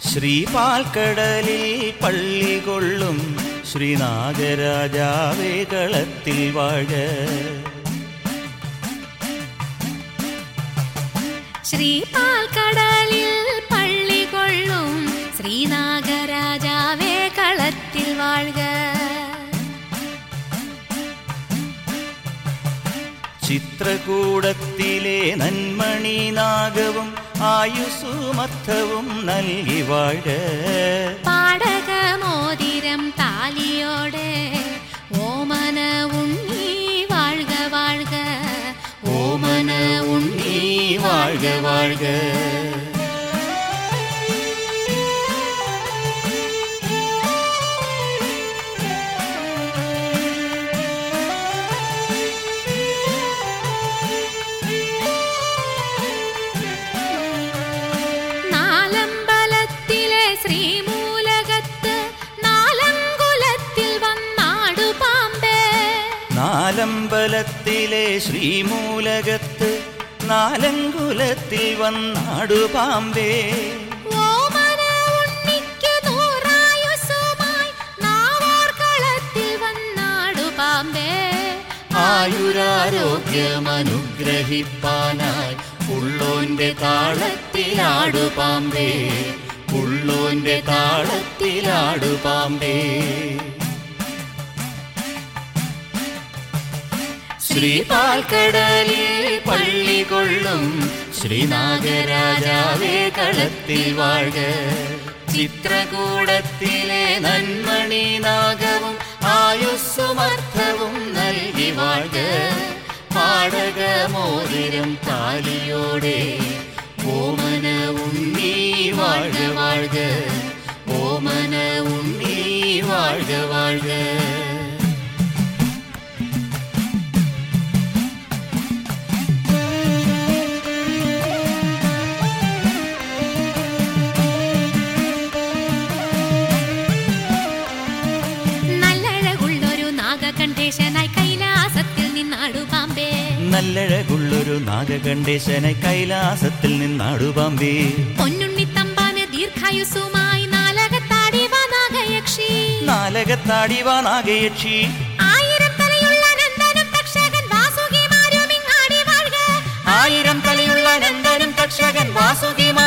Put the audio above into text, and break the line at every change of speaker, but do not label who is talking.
ശ്രീപാൽക്കടലിൽ പള്ളി കൊള്ളും ശ്രീനാഗരാജാവേ കളത്തിൽ വാഴ
ശ്രീപാൽക്കടലിൽ പള്ളി കൊള്ളും ശ്രീനാഗരാജാവേ കളത്തിൽ വാഴുക
ചിത്രകൂടത്തിലെ നന്മണി നാഗവും ആയുസുമർത്ഥവും നൽകി വാഴ
പാടകമോതിരം താലിയോടെ ഓമന ഉണ്ണി വാഴുക വാഴുക
ഓമന ഉണ്ണി വാഴ വാഴ
നാലമ്പലത്തിലെ ശ്രീമൂലകത്ത് നാലങ്കുലത്തിൽ വന്നാടു പാമ്പേ
നാലമ്പലത്തിലെ ശ്രീമൂലകത്ത് നാലങ്കുലത്തിൽ വന്നാടു പാമ്പേ
ഓമന ഉണ്ണിക്ക് നൂറായുസ്സുമായി നാവാർക്കളത്തിൽ വന്നാടു പാമ്പേ
ആയുരാരോഗ്യമനുഗ്രഹിപ്പാനായി ഉള്ളോന്റെ താളത്തിലാടു പാമ്പേ ഉള്ളോന്റെ താളത്തിലാടു പാമ്പേ ശ്രീപാൽക്കടലിൽ പള്ളി കൊള്ളും ശ്രീനാഗരാജാവേ കളത്തിൽ വാഴ ചിത്രകൂടത്തിലെ നന്മണി നാഗവും ആയുസ്സുമർത്ഥവും നൽകി വാഴ പാടകമോതിരം താലിയോടെ ഓമന ഉണ്ണി വാഴ വാഴ ഓമന ഉണ്ണി വാഴ വാഴ
നല്ലഴകുള്ളൊരു നാഗകണ്ഠേശനായി കൈലാസത്തിൽ നിന്നാടു പാമ്പേ
നല്ലഴകുള്ളൊരു നാഗകണ്ഠേശനെ കൈലാസത്തിൽ നിന്നാടു പാമ്പേ
പൊന്നുണ്ണി തമ്പാന് ദീർഘായുസുമായി നാലകത്താടി വാ നാഗയക്ഷി
നാലകത്താടിവാ നാഗയക്ഷി
ആയിരം തലയുള്ള നന്ദനും തക്ഷകൻ വാസുകിമാരും ഇങ്ങാടി വാഴുക
ആയിരം തലയുള്ള നന്ദനും തക്ഷകൻ വാസുകി